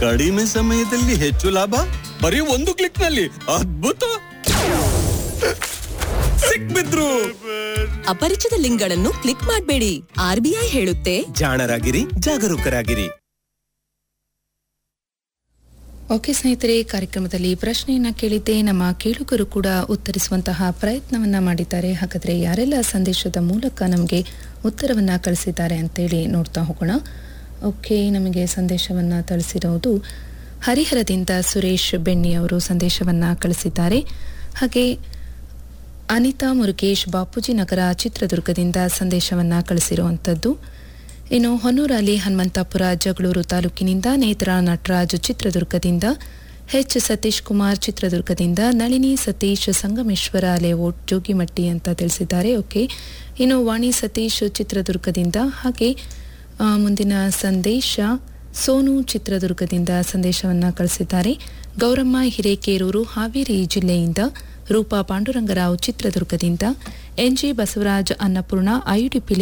ಕಡಿಮೆ ಸಮಯದಲ್ಲಿ ಹೆಚ್ಚು ಲಾಭ ಬರೀ ಒಂದು ಕ್ಲಿಕ್ ನಲ್ಲಿ ಅದ್ಭುತ ಸಿಕ್ಬಿದ್ರು ಅಪರಿಚಿತ ಲಿಂಕ್ಗಳನ್ನು ಕ್ಲಿಕ್ ಮಾಡಬೇಡಿ ಆರ್ಬಿಐ ಹೇಳುತ್ತೆ ಜಾಣರಾಗಿರಿ ಜಾಗರೂಕರಾಗಿರಿ ಓಕೆ ಸ್ನೇಹಿತರೆ ಕಾರ್ಯಕ್ರಮದಲ್ಲಿ ಪ್ರಶ್ನೆಯನ್ನ ಕೇಳಿದ್ದೆ ನಮ್ಮ ಕೇಳುಗರು ಕೂಡ ಉತ್ತರಿಸುವಂತಹ ಪ್ರಯತ್ನವನ್ನ ಮಾಡಿದ್ದಾರೆ ಹಾಗಾದ್ರೆ ಯಾರೆಲ್ಲ ಸಂದೇಶದ ಮೂಲಕ ನಮಗೆ ಉತ್ತರವನ್ನ ಕಳಿಸಿದ್ದಾರೆ ಅಂತೇಳಿ ನೋಡ್ತಾ ಹೋಗೋಣ ಓಕೆ ನಮಗೆ ಸಂದೇಶವನ್ನ ತಿಳಿಸಿರೋದು ಹರಿಹರದಿಂದ ಸುರೇಶ್ ಬೆಣ್ಣಿ ಅವರು ಸಂದೇಶವನ್ನ ಕಳಿಸಿದ್ದಾರೆ ಹಾಗೆ ಅನಿತಾ ಮುರುಗೇಶ್ ಬಾಪೂಜಿ ನಗರ ಚಿತ್ರದುರ್ಗದಿಂದ ಸಂದೇಶವನ್ನ ಕಳಿಸಿರುವಂಥದ್ದು ಇನ್ನು ಹೊನ್ನೂರಲ್ಲಿ ಹನುಮಂತಾಪುರ ಜಗಳೂರು ತಾಲೂಕಿನಿಂದ ನೇತ್ರ ನಟರಾಜ್ ಚಿತ್ರದುರ್ಗದಿಂದ ಎಚ್ ಸತೀಶ್ ಕುಮಾರ್ ಚಿತ್ರದುರ್ಗದಿಂದ ನಳಿನಿ ಸತೀಶ್ ಸಂಗಮೇಶ್ವರ ಲೇಔಟ್ ಜೋಗಿಮಟ್ಟಿ ಅಂತ ತಿಳಿಸಿದ್ದಾರೆ ಓಕೆ ಇನ್ನು ವಾಣಿ ಸತೀಶ್ ಚಿತ್ರದುರ್ಗದಿಂದ ಹಾಗೆ ಆ, ಮುಂದಿನ ಸಂದೇಶ ಸೋನು ಚಿತ್ರದುರ್ಗದಿಂದ ಸಂದೇಶವನ್ನ ಕಳಿಸಿದ್ದಾರೆ ಗೌರಮ್ಮ ಹಿರೇಕೇರೂರು ಹಾವೇರಿ ಜಿಲ್ಲೆಯಿಂದ ರೂಪಾ ಪಾಂಡುರಂಗರಾವ್ ಚಿತ್ರದುರ್ಗದಿಂದ ಎನ್ಜಿ ಬಸವರಾಜ್ ಅನ್ನಪೂರ್ಣ ಐಯುಡಿಪಿ